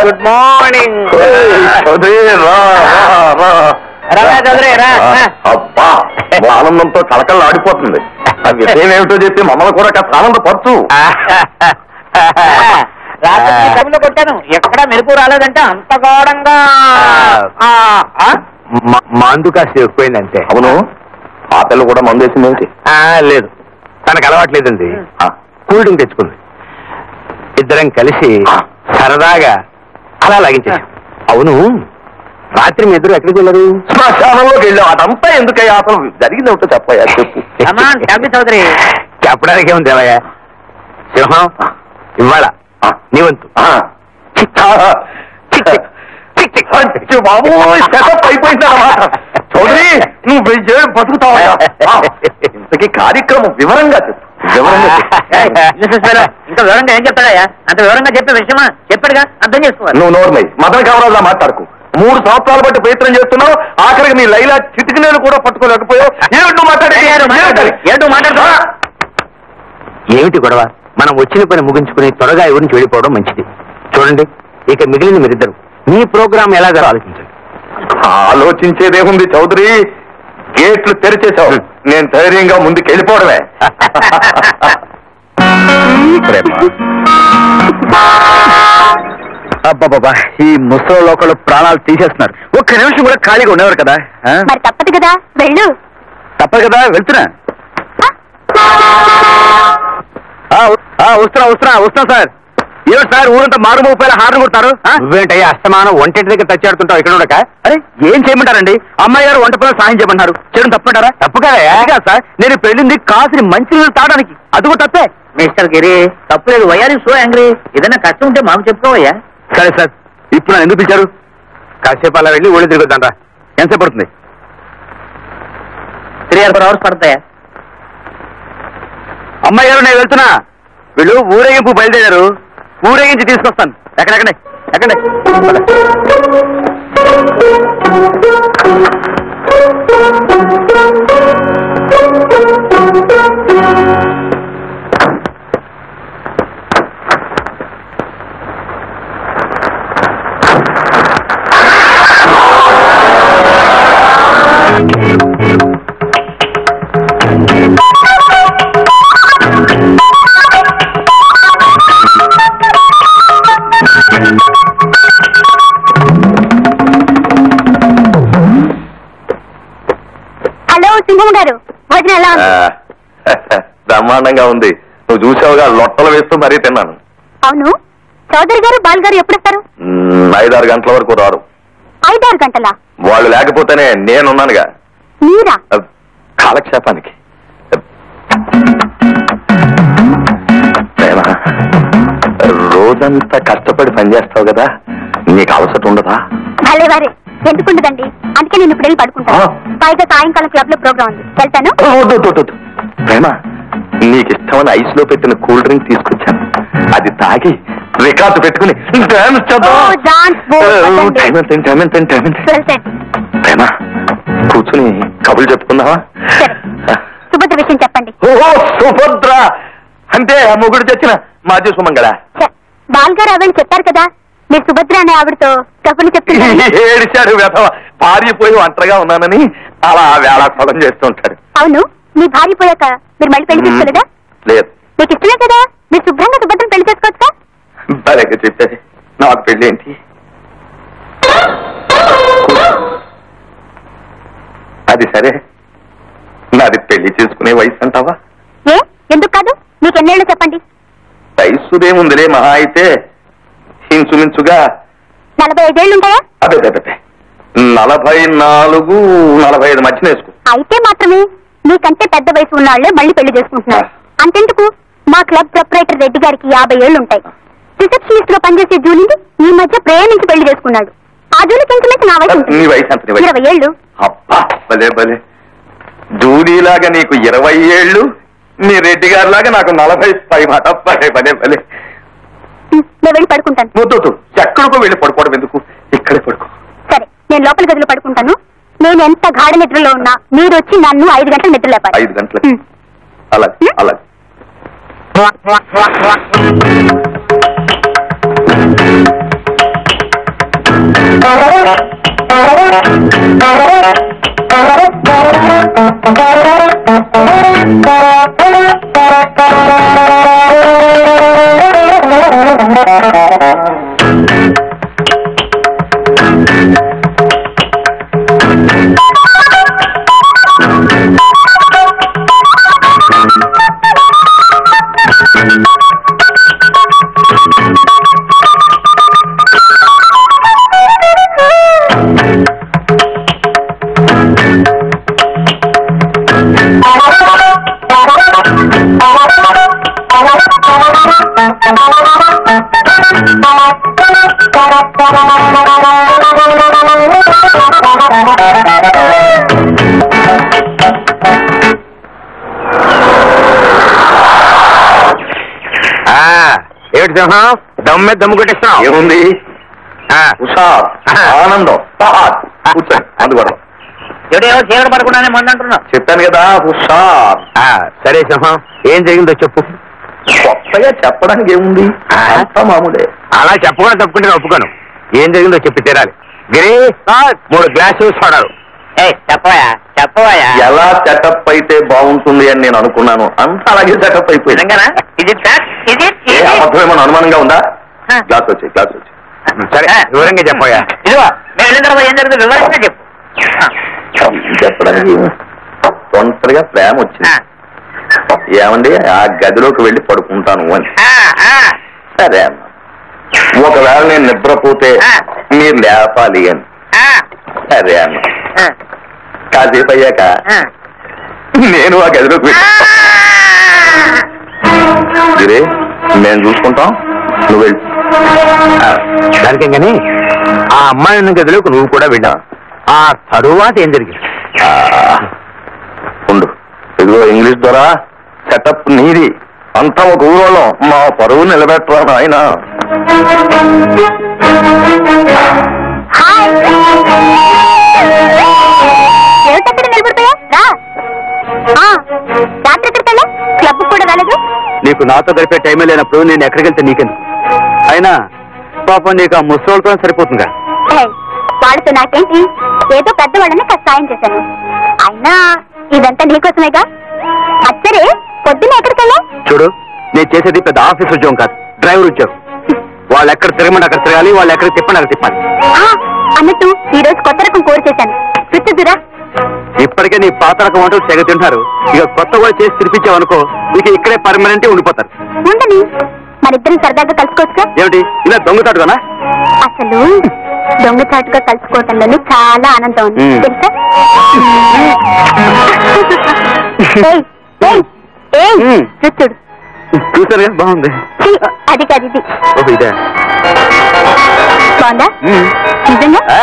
Good morning Chowdary రా రా, రా రా, చౌదరి, రా. అబ్బా ఆనందంతో కళకళ ఆడిపోతుంది ఆ విషయం ఏమిటో చెప్పి మమ్మల్ని కూడా కాస్త ఆనందపరచు రాత్రి కబుర్లో కొట్టాను ఎక్కడ మెరుపు రాలేదంటే అంత ఘోరంగా ఆ, ఆ? మందు కాస్త ఎక్కువైందంటే అవును ఆ పిల్ల కూడా మందేసింది ఏమిటి ఆ, లేదు తనకు అలవాట్లేదండి ఆ, కూల్ డ్రింక్ తెచ్చుకుంది ఇద్దరం కలిసి సరదాగా అలా లాగించేసాం అవును రాత్రి మీ ఇద్దరు ఎక్కడికి వెళ్ళారు శ్మశానంలోకి వెళ్ళాం అదంతా ఎందుకయ్యా అసలు జరిగింది ఏమిటో చెప్పయ్యా చెప్పు Come on, tell me, Chowdary చెప్పడానికి ఏముంది దేవయ్య సింహం ఇవాళ ఆ, నీ వంతు ఆ, చిక్ చిక్, చిక్ చిక్, చిక్ చిక్. అచ్చో బాబోయ్, setup అయిపోయిందన్నమాట. చౌదరి నువ్వు వెయ్యి ఏళ్ళు బతుకుతావయ్యా ఆ, ఇంతకీ కార్యక్రమం వివరంగా చెప్పు వివరంగా ఏయ్, చెప్పు మిస్సెస్ ఫెలో, ఇంకా వివరంగా ఏం చెప్తాడయ్యా అంత వివరంగా చెప్పే విషయమా చెప్పాడుగా అర్థం చేసుకోవాలి నువ్వు నోర్మై మదన కామరాజులా మాట్లాడుకు మూడు సంవత్సరాల బట్టి ప్రయత్నం చేస్తున్నావు ఆఖరికి నీ లైలా చిటికినేలు కూడా పట్టుకోలేకపోయావు ఏమిటి నువ్వు మాట్లాడేది? ఏడు మాట్లాడు, ఏడు మాట్లాడు. ఏమిటి గొడవ మనం వచ్చిన పని ముగించుకుని త్వరగా ఎవరి నుంచి వెళ్ళిపోవడం మంచిది చూడండి ఇక మిగిలిన మీరిద్దరు మీ ప్రోగ్రామ్ ఎలాగో ఆలోచించండి ఆలోచించేదేముంది చౌదరి గేట్లు తెరిచేశావు నేను ధైర్యంగా ముందుకు వెళ్ళిపోవడమే ప్రేమ అబ్బాబాబా ఈ ముసలి లోకలు ప్రాణాలు తీసేస్తున్నారు ఒక్క నిమిషం కూడా ఖాళీగా ఉండేవారు కదా ఆ? మరి తప్పదు కదా వెళ్ళు తప్పదు కదా వెళ్తున్నా ఆ, ఆ, వస్తున్నా వస్తున్నా వస్తున్నా సార్ ఏమిటి సార్ ఊరంతా మారు ముప్పైల హార్న్ కొడతారు నువ్వేంటయ్యా అస్తమానం వంటింటి దగ్గర తచ్చాడుతుంటావు ఇక్కడ ఉండక అరే ఏం చేయమంటారండి అమ్మాయి గారు వంట పనులు సహాయం చేయమంటారు చేయడం తప్పంటారా తప్పు కదా సార్ నేను పెళ్ళింది కాసిన మంచి నీళ్ళు తాగడానికి అది కూడా తప్పే మిస్టర్ గిరి తప్పులేదు వయ్యారి సో యాంగ్రీ ఏదైనా కష్టం ఉంటే మాకు చెప్పుకోవయ్యా సరే సార్ ఇప్పుడు నన్ను ఎందుకు పిలిచారు కాసేపు అలా వెళ్ళి ఊళ్ళో తిరుగుతాంట ఎంతసేపు పడుతుంది త్రీ ఆర్ ఫోర్ అవర్స్ పడతాయా అమ్మాయి గారు నేను వెళ్తున్నా వీళ్ళు ఊరేగింపు బయలుదేరారు ఊరేగించి తీసుకొస్తాను ఎక్కడెక్కడే ఎక్కడే హలో సింహం గారు భోజనం ఎలా ఉంది బ్రహ్మాండంగా ఉంది నువ్వు చూసావుగా లొట్టలు వేస్తూ మరీ తిన్నాను అవును చౌదరి గారు బాల్ గారు ఎప్పుడు వస్తారు మ్, ఐదారు గంటల వరకు రారు ఐదారు గంటలా వాళ్ళు లేకపోతేనే నేనున్నానుగా మీరా అహ్, కాలక్షేపానికి ప్రేమ రోజంతా కష్టపడి పనిచేస్తావు కదా నీకు అలసట ఉండదా భలే వారే ఎందుకుండదండి అందుకే నేను ఇప్పుడు వెళ్ళి పడుకుంటాను ఆ. పైగా సాయంకాలం క్లబ్ లో ప్రోగ్రామ్ ఉంది వెళ్తాను ఓ, వద్దు, వద్దు, వద్దు. ప్రేమ నీకు ఇష్టమైన ఐస్ లో పెట్టిన కూల్ డ్రింక్ తీసుకొచ్చాను అది తాగి రికార్డు పెట్టుకుని డాన్స్ చేద్దాం. ఓ, డాన్స్ బోర్ ఓ, వద్దండి. టైం ఎంత, టైం ఎంత, టైం ఎంత? వెళ్తాను ప్రేమ కూర్చుని కబులు చెప్పుకుందావా సరే. సుభద్ర విషయం చెప్పండి ఓహో సుభద్ర అంటే ఆ మొగుడు చచ్చిన మాజీ సుమంగళ ఛ, బాల్ గారు ఆవిడ చెప్పారు కదా మీరు సుభద్ర అనే ఆవిడతో కబుర్లు చెప్తున్నారు ఏడిచాడు వెధవ భార్య పోయి ఒంటరిగా ఉన్నానని అలా వేళాకోళం చేస్తూ ఉంటాడు అవును మీ భార్య పోయాక మీరు మళ్ళీ పెళ్లి చేసుకోలేదా లేదు మీకు ఇష్టమే కదా మీరు శుభ్రంగా సుభద్రను పెళ్లి చేసుకోవచ్చుగా భలేగా చెప్పేది నాకు పెళ్ళి ఏంటి అది సరే నాది పెళ్లి చేసుకునే వయసు అంటావా ఏ ఎందుకు కాదు మీకు ఎన్నేళ్ళు చెప్పండి వయసుదేముందిలే మహా అయితే ఇంచుమించుగా నలభై ఐదేళ్ళు ఉంటాయా అదే అదే అదే నలభై నాలుగు నలభై ఐదు మధ్యన వేసుకో అయితే మాత్రమే మీకంటే పెద్ద వయసు ఉన్నాళ్లే మళ్ళీ పెళ్లి చేసుకుంటున్నారు అంతెందుకు మా క్లబ్ ప్రొపరేటర్ రెడ్డి గారికి యాభై ఏళ్ళు ఉంటాయి రిసెప్షనిస్ట్ గా పనిచేసే జూలిని ఈ మధ్య ప్రేమించి పెళ్లి చేసుకున్నాడు ఆ జూలికి ఇంచుమించు నా వయసు నీ ఉంటుంది వయసు అంత నీ వయసు ఇరవై ఏళ్ళు అబ్బా భలే భలే జూలీలాగా నీకు ఇరవై ఏళ్ళు నీ రెడ్డి గారిలాగా నాకు నలభై పై మాట భలే భలే భలే హ్మ్, నేను వెళ్ళి పడుకుంటాను వద్దు ఎక్కడికో వెళ్ళి పడుకోవడం ఎందుకు ఇక్కడే పడుకో సరే నేను లోపల గదిలో పడుకుంటాను నేను ఎంత గాఢ నిద్రలో ఉన్నా మీరు వచ్చి నన్ను ఐదు గంటలు నిద్ర లేపాలి ఐదు గంటలకి హ్మ్. అలాగే అలాగే ఆ, ఏమిటి సింహం దమ్ము మీద దమ్ము కొట్టేస్తున్నావు ఏముంది ఆ, హుషార్ ఆనందం ఫహాద్ కూర్చోండి అందుకోవడం ఎవడేమో చీకటి పడకుండానే మంది అంటున్నావు చెప్పాను కదా హుషార్ ఆ, సరే సింహం ఏం జరిగిందో చెప్పు కొత్తగా చెప్పడానికి ఏముంది ఆ? అంతా మామూలే అలా చెప్పకుండా తప్పుకుంటే నేను ఒప్పుకోను ఏం జరిగిందో చెప్పి తీరాలి గిరి మూడు గ్లాసు సోడాలు ఏ చెప్పవయా చెప్పవయా ఎలా సెటప్ అయితే బాగుంటుంది అని నేను అనుకున్నాను అంతా అలాగే సెటప్ అయిపోయింది నిజంగానా ఇది ఫ్యాక్ట్ ఇది ఏ అబద్ధమేమన్నా అనుమానంగా ఉందా ఆ. గ్లాస్ వచ్చి గ్లాస్ వచ్చి సరే వివరంగా చెప్పోయా ఇదిగో మేము వెళ్ళిన తర్వాత ఏం జరుగుతుంది వివరంగా చెప్పు ఆ, చెప్పడానికి ఒంటరిగా ప్రేమ ఆ, వచ్చింది ఏమండి ఆ గదిలోకి వెళ్ళి పడుకుంటాను అని ఆ, ఆ, సరే అన్న ఒకవేళ నేను నిద్రపోతే ఆ. మీరు లేపాలి అని ఆ, సరే అన్న ఆ, కాసేపు అయ్యాక ఆ. నేను ఆ గదిలోకి వెళ్ళి గిరే మేము చూసుకుంటాం నువ్వు వెళ్ళి ఆ, దానికేం కానీ ఆ అమ్మాయి ఉన్న గదిలోకి నువ్వు కూడా వెళ్ళావు ఆ తరువాత ఏం జరిగింది ఆ, ఉండు ఇదిగో ఇంగ్లీష్ ద్వారా సెటప్ నీది అంతా ఒక ఊరోళ్ళం మా పరువు నిలబెట్టరా ఆయన హాయ్ ఏమిటక్కడ నిలబడిపోయా రా ఆ, రాత్రి ఎక్కడికి వెళ్ళా క్లబ్ కూడా రాలేదు నీకు నాతో గడిపే టైమే లేనప్పుడు నేను ఎక్కడికి వెళ్తే నీకెందుకు అయినా పాపం నీకు ఆ ముసలితో సరిపోతుందిగా ఏయ్, వాళ్ళతో నాకేంటి ఏదో పెద్దవాళ్ళని కాస్త సాయం చేశాను అయినా ఇదంతా నీకోసమేగా అచ్చరే పొద్దున్న ఎక్కడికి వెళ్ళా చూడు నేను చేసేది పెద్ద ఆఫీస్ ఉద్యోగం కాదు డ్రైవర్ ఉద్యోగం వాళ్ళు ఎక్కడ తిరగమంటే అక్కడ తిరగాలి వాళ్ళు ఎక్కడ తిప్పండి అక్కడ తిప్పాలి అన్నట్టు ఈ రోజు కొత్త రకం కూర చేశాను రుచిదురా ఇప్పటికే నీ పాత రకం వంటలు తెగ తింటారు ఇక కొత్త కూడా చేసి తినిపించావనుకో ఇక ఇక్కడే పర్మనెంట్ ఉండిపోతారు ఉండని మరిద్దరం సరదాగా కలుసుకోవచ్చుగా ఏమిటి ఇలా దొంగతాడుగానా అసలు దొంగచాటుగా కలుసుకోవటంలోనే చాలా ఆనందం ఉంది మ్మ్. తెలుసా ఏయ్, ఏయ్, ఏయ్, మ్మ్. రుచుడు చూసారుగా బాగుంది ఛీ, అది కాదు ఇది ఓహో ఇదే బాగుందా మ్మ్. నిజంగా ఆ.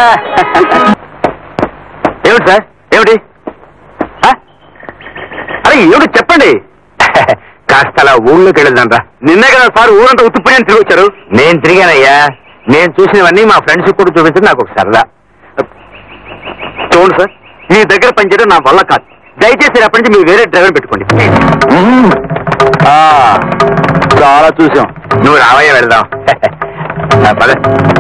ఏమిటి సార్ ఏమిటి ఆ? అరే ఏమిటి చెప్పండి కాస్త అలా ఊళ్ళోకి వెళ్ళదండ్రా నిన్నే కదా సార్ ఊరంతా ఉత్తుపోయి తిరిగి వచ్చారు నేను తిరిగానయ్యా నేను చూసినవన్నీ మా ఫ్రెండ్స్ కూడా చూపించింది నాకు ఒక సరదా చూడండి సార్ మీ దగ్గర పనిచేయడం నా వల్ల కాదు దయచేసి రేపటి నుంచి మీరు వేరే డ్రైవర్ పెట్టుకోండి మ్మ్. ఆ, చాలా చూసాం నువ్వు రావయ్య వెళ్దాం ఆ, పద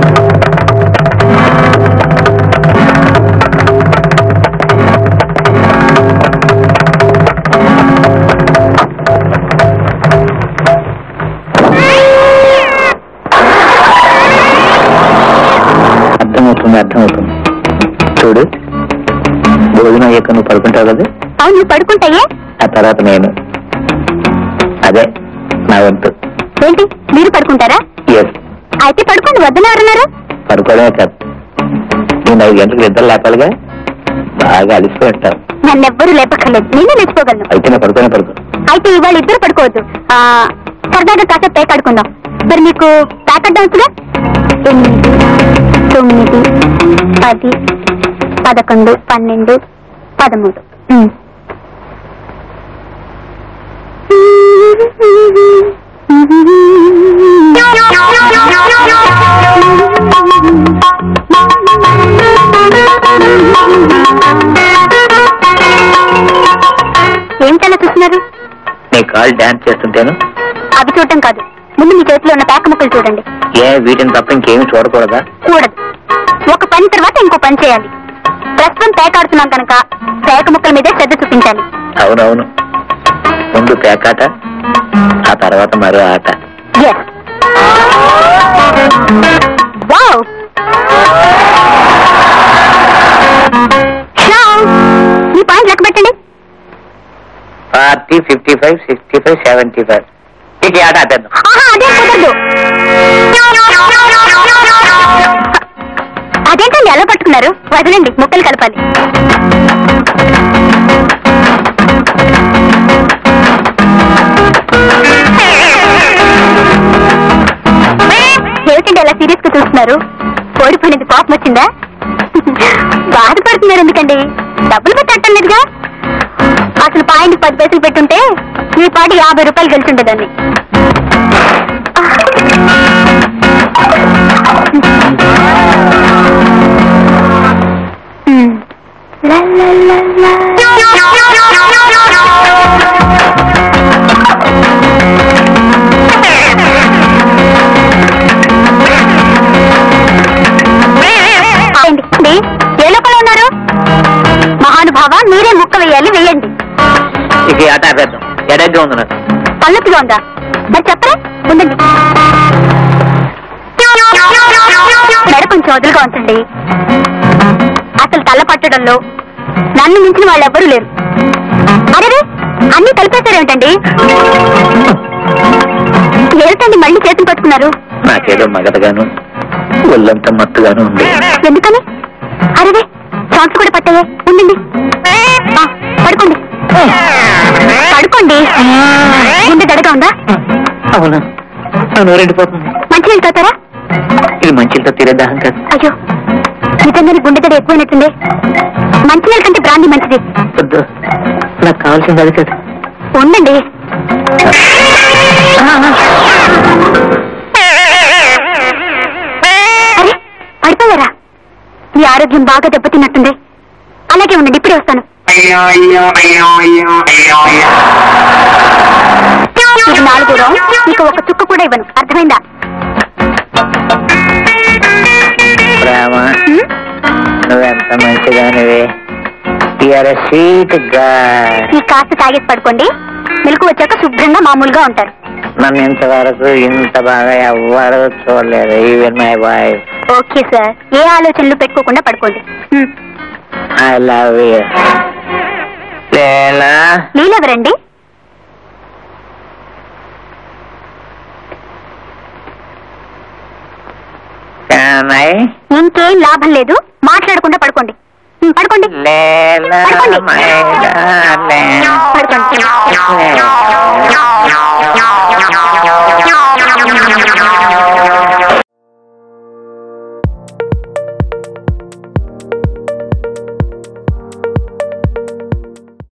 అర్థమవుతుంది అర్థమవుతుంది చూడు భోజనం అయ్యాక నువ్వు పడుకుంటావు కదా అవును పడుకుంటాయే ఆ తర్వాత నేను అదే నా వంతు ఏంటి మీరు పడుకుంటారా ఎస్ అయితే పడుకోండి వద్దన ఎవరన్నారు పడుకోవడమే కాదు నేను ఐదు గంటలకు నిద్ర లేపాలిగా బాగా అలిసిపోయి ఉంటావు నన్నెవ్వరూ లేపక్కర్లేదు నేనే లేచిపోగలను అయితే నేను పడుకోనే పడుకో అయితే ఇవాళ ఇద్దరు పడుకోవద్దు ఆ, సరదాగా కాసేపు పేకాడుకుందాం మరి మీకు పేకడ్డాన్స్గా ఎనిమిది తొమ్మిది పది పదకొండు పన్నెండు పదమూడు ఉమ్. ఏమిటలా చూస్తున్నారు నీ కాళ్ళు డాన్స్ చేస్తుంటేను అవి చూడటం కాదు ముందు మీ చేతిలో ఉన్న పేక ముక్కలు చూడండి ఏ వీటిని తప్ప ఇంకేమి చూడకూడదా కూడదు ఒక పని తర్వాత ఇంకో పని చేయాలి ప్రస్తుతం పేకాడుతున్నాం కనుక పేక ముక్కల మీదే శ్రద్ధ చూపించాలి అవునవును ముందు పేకాట ఆ తర్వాత మరో ఆట ఎస్ వావ్ శ్యామ్, ఈ పాయింట్ లెక్క పెట్టండి forty fifty five sixty five seventy five ఇక ఈ ఆట ఆటేద్దాం ఆహా అదే కుదరదు అదేంటండి ఎలా పట్టుకున్నారు వదలండి ముక్కలు కలపాలి ఏమిటండి అలా సీరియస్ గా చూస్తున్నారు ఓడిపోయినది కోపం వచ్చిందా బాధపడుతున్నారు ఎందుకండి డబ్బులు పెట్టడం లేదుగా అసలు పాయింట్ పది పైసలు పెట్టుంటే మీ పాటి యాభై రూపాయలు గెలిచుండేదాన్ని హ్మ్. లా, లా, లా, లా. ఏంటి? ఏంటి? ఏ లోపల ఉన్నారు మహానుభావ మీరే ముక్క వేయాలి వేయండి ఇక ఈ ఆట ఆపేద్దాం ఎడగ్గా ఉంది నాకు పల్లకిగా ఉందా మరి చెప్పరా ఉండండి మెడ కొంచెం వదులుగా ఉంచండి అసలు తల్ల పట్టడంలో నన్ను మించిన వాళ్ళు ఎవ్వరూ లేరు అరే అన్ని కలిపేశారేమిటండి ఏమిటండి మళ్ళీ చేతులు పట్టుకున్నారు నాకేదో మగతగాను ఒళ్ళంతా మత్తుగాను ఉంది ఎందుకని అరే షార్ట్స్ కూడా పట్టాయే ఉండండి ఆ, పడుకోండి పడుకోండి గుండె దడగా ఉందా అవును అవును రెండిపోతుంది మంచినీళ్ళు తాతారా ఇది మంచితో తీరే దాహం కాదు అయ్యో నిజంగానే గుండె దడ ఎక్కువైనట్టుంది మంచినీళ్ళ కంటే బ్రాంతి మంచిది వద్దు నాకు కావాల్సింది అది కాదు ఉండండి అరే పడిపోయారా మీ ఆరోగ్యం బాగా దెబ్బతిన్నట్టుంది అలాగే ఉండండి ఇప్పుడే వస్తాను ఇది నాలుగు రౌండ్ మీకు ఒక చుక్క కూడా ఇవ్వను అర్థమైందా ప్రేమ హ్మ్? నువ్వెంత మంచిదానివి యూఆర్ స్వీట్ గా ఈ కాస్త తాగేసి పడుకోండి మెలకు వచ్చాక శుభ్రంగా మామూలుగా ఉంటారు నన్ను ఇంతవరకు ఇంత బాగా ఎవ్వరూ చూడలేదు even my wife okay sir ఏ ఆలోచనలు పెట్టుకోకుండా పడుకోండి హ్మ్. ఐ లవ్ యూ లేలా నీళ్ళెవరండి can I? ఇంకేం లాభం లేదు మాట్లాడకుండా పడుకోండి హ్మ్, పడుకోండి లేలా పడుకోండి. My darling